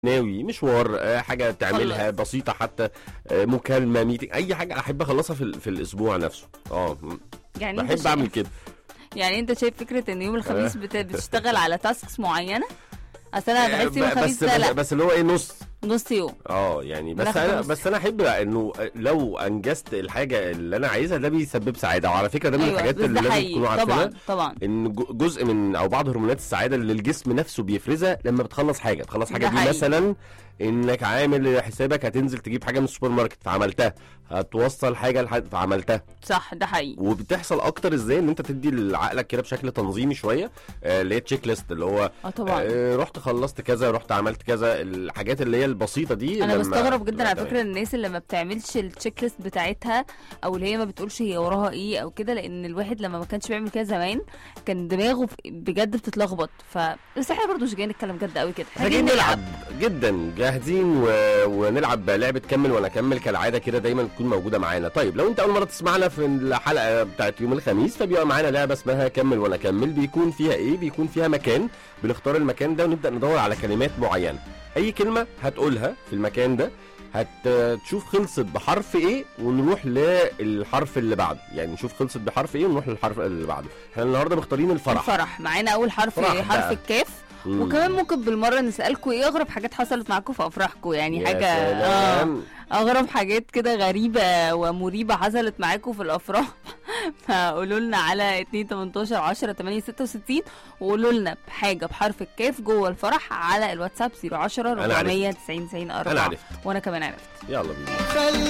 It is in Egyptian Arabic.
ناوي مشوار آه، حاجه تعملها خلص. بسيطه حتى آه، مكالمه ميتنج اي حاجه احب اخلصها في, ال- في الاسبوع نفسه اه م- يعني انت بحب شايف اعمل كده يعني انت شايف فكره ان يوم الخميس بت... بتشتغل على تاسكس معينه اصل انا آه، بحس يوم ب- الخميس بس ده بس, لا بس اللي هو ايه نص نص يوم اه يعني بس بناخد انا نص. بس انا احب انه لو انجزت الحاجه اللي انا عايزها ده بيسبب سعاده وعلى فكره ده من ايوه الحاجات بس اللي ده لازم حقيقي تكونوا عارفينها طبعا طبعا ان جو- جزء من او بعض هرمونات السعاده اللي الجسم نفسه بيفرزها لما بتخلص حاجه تخلص حاجه ده دي حقيقي. مثلا انك عامل حسابك هتنزل تجيب حاجه من السوبر ماركت فعملتها هتوصل حاجه لحد فعملتها صح ده حقيقي وبتحصل اكتر ازاي ان انت تدي لعقلك كده بشكل تنظيمي شويه آه، اللي هي تشيك ليست اللي هو اه طبعا آه، رحت خلصت كذا رحت عملت كذا الحاجات اللي هي البسيطه دي انا لما بستغرب جدا على تبقى فكره الناس اللي ما بتعملش التشيك ليست بتاعتها او اللي هي ما بتقولش هي وراها ايه او كده لان الواحد لما ما كانش بيعمل كده زمان كان دماغه في- بجد بتتلخبط ف بس احنا برضه مش جايين نتكلم جد قوي كده احنا جايين نلعب جدا جاهزين و... ونلعب لعبه كمل وانا اكمل كالعاده كده دايما تكون موجوده معانا طيب لو انت اول مره تسمعنا في الحلقه بتاعت يوم الخميس فبيبقى معانا لعبه اسمها كمل وانا اكمل بيكون فيها ايه بيكون فيها مكان بنختار المكان ده ونبدا ندور على كلمات معينه اي كلمه هتقولها في المكان ده هتشوف خلصت بحرف ايه ونروح للحرف اللي بعده يعني نشوف خلصت بحرف ايه ونروح للحرف اللي بعده احنا النهارده مختارين الفرح الفرح معانا اول حرف فرح حرف بقى. الكاف مم. وكمان ممكن بالمره نسالكم ايه اغرب حاجات حصلت معاكم في افراحكم يعني يا حاجه اه سلام. اغرب حاجات كده غريبه ومريبه حصلت معاكم في الافراح فقولوا لنا على 2 18 10 8 66 وقولوا لنا بحاجه بحرف الكاف جوه الفرح على الواتساب 010 أنا عرفت. 490 90 4 أنا عرفت. وانا كمان عرفت يلا بينا خلي